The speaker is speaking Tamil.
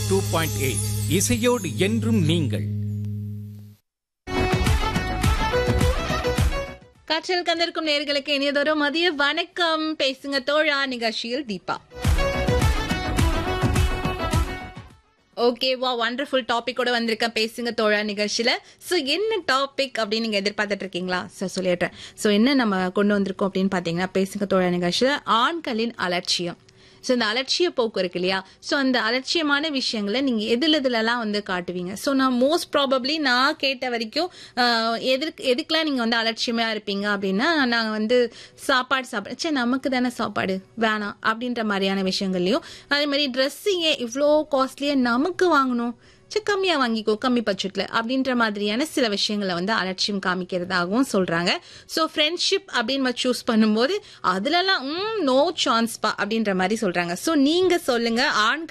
டூ பாயிண்ட் எயிட் இசையோடு என்றும் நீங்கள் காற்றில் கந்திருக்கும் நேர்களுக்கு இனியதொரு மதிய வணக்கம் பேசுங்க தோழா நிகழ்ச்சியில் தீபா ஓகேவா வண்டர்ஃபுல் டாபிக்கோட வந்திருக்கேன் பேசுங்க தோழா நிகழ்ச்சியில ஸோ என்ன டாபிக் அப்படின்னு நீங்க எதிர்பார்த்துட்டு இருக்கீங்களா ஸோ சொல்லிடுறேன் ஸோ என்ன நம்ம கொண்டு வந்திருக்கோம் அப்படின்னு பார்த்தீங்கன்னா பேசுங்க தோழா நிகழ்ச்சியில ஆண்களின் அலட்சியம் ஸோ இந்த அலட்சிய போக்கு இருக்கு இல்லையா ஸோ அந்த அலட்சியமான விஷயங்களை நீங்க எதுல எதுலலாம் வந்து காட்டுவீங்க ஸோ நான் மோஸ்ட் ப்ராபப்ளி நான் கேட்ட வரைக்கும் ஆஹ், எதுக்கு எதுக்கெல்லாம் நீங்க வந்து அலட்சியமா இருப்பீங்க அப்படின்னா நான் வந்து சாப்பாடு சாப்பிட சே நமக்கு தானே சாப்பாடு வேணாம் அப்படின்ற மாதிரியான விஷயங்கள்லயும் அதே மாதிரி ட்ரெஸ்ஸிங்கே இவ்வளோ காஸ்ட்லியா நமக்கு வாங்கணும் சரி கம்மியா வாங்கிக்கோ கம்மி பட்ஜெட்ல அப்படின்ற மாதிரியான சில விஷயங்களை வந்து அலட்சியம் காமிக்கிறதாகவும் சொல்றாங்க ஸோ ஃப்ரெண்ட்ஷிப் அப்படின்னு சூஸ் பண்ணும்போது அதுலலாம் நோ சான்ஸ்பா அப்படின்ற மாதிரி சொல்றாங்க ஸோ நீங்க சொல்லுங்க ஆண்கள்